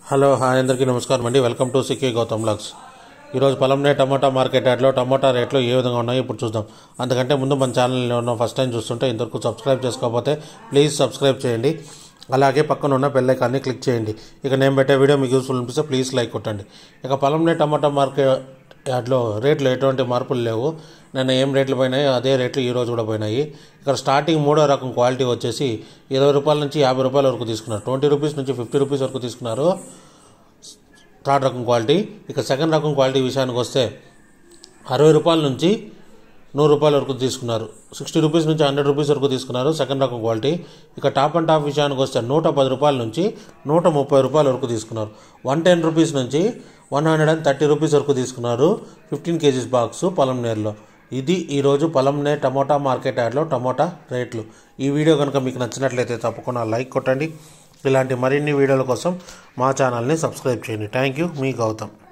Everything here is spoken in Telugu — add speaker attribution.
Speaker 1: హలో హాయ్ అందరికీ నమస్కారం అండి welcome to CK Gautam blogs ఈరోజు పొలంనే టమాటా మార్కెట్ యార్డ్లో టమాటా రేట్లు ఏ విధంగా ఉన్నాయో ఇప్పుడు చూద్దాం అందుకంటే ముందు మన ఛానల్లో ఉన్న ఫస్ట్ టైం చూస్తుంటే ఇంతవరకు సబ్స్క్రైబ్ చేసుకోకపోతే ప్లీజ్ సబ్స్క్రైబ్ చేయండి అలాగే పక్కన ఉన్న బెల్ ఐకాన్ని క్లిక్ చేయండి ఇక నేను పెట్టే వీడియో మీకు యూస్ఫుల్ అనిపిస్తే ప్లీజ్ లైక్ కొట్టండి ఇక పొలంనే టమాటా మార్కెట్ యార్డ్లో రేట్లు ఎటువంటి మార్పులు లేవు నిన్న ఏం రేట్లు పోయినాయి అదే రేట్లు ఈ రోజు కూడా పోయినాయి ఇక్కడ స్టార్టింగ్ మూడో రకం క్వాలిటీ వచ్చేసి ఇరవై రూపాయల నుంచి యాభై రూపాయల వరకు తీసుకున్నారు ట్వంటీ రూపీస్ నుంచి ఫిఫ్టీ రూపీస్ వరకు తీసుకున్నారు థర్డ్ రకం క్వాలిటీ ఇక సెకండ్ రకం క్వాలిటీ విషయానికి వస్తే అరవై రూపాయల నుంచి నూరు రూపాయల వరకు తీసుకున్నారు సిక్స్టీ రూపీస్ నుంచి హండ్రెడ్ రూపీస్ వరకు తీసుకున్నారు సెకండ్ రకం క్వాలిటీ ఇక టాప్ అండ్ టాప్ విషయానికి వస్తే నూట పది రూపాయల నుంచి నూట ముప్పై రూపాయల వరకు తీసుకున్నారు వన్ టెన్ రూపీస్ నుంచి one hundred and thirty rupees వరకు తీసుకున్నారు ఫిఫ్టీన్ కేజీస్ బాక్స్ పొలంనేరులో ఇది ఈరోజు పొలంనే టమోటా మార్కెట్ యార్డ్లో టమోటా రేట్లు ఈ వీడియో కనుక మీకు నచ్చినట్లయితే తప్పకుండా లైక్ కొట్టండి ఇలాంటి మరిన్ని వీడియోల కోసం మా ఛానల్ని సబ్స్క్రైబ్ చేయండి థ్యాంక్ యూ మీ గౌతమ్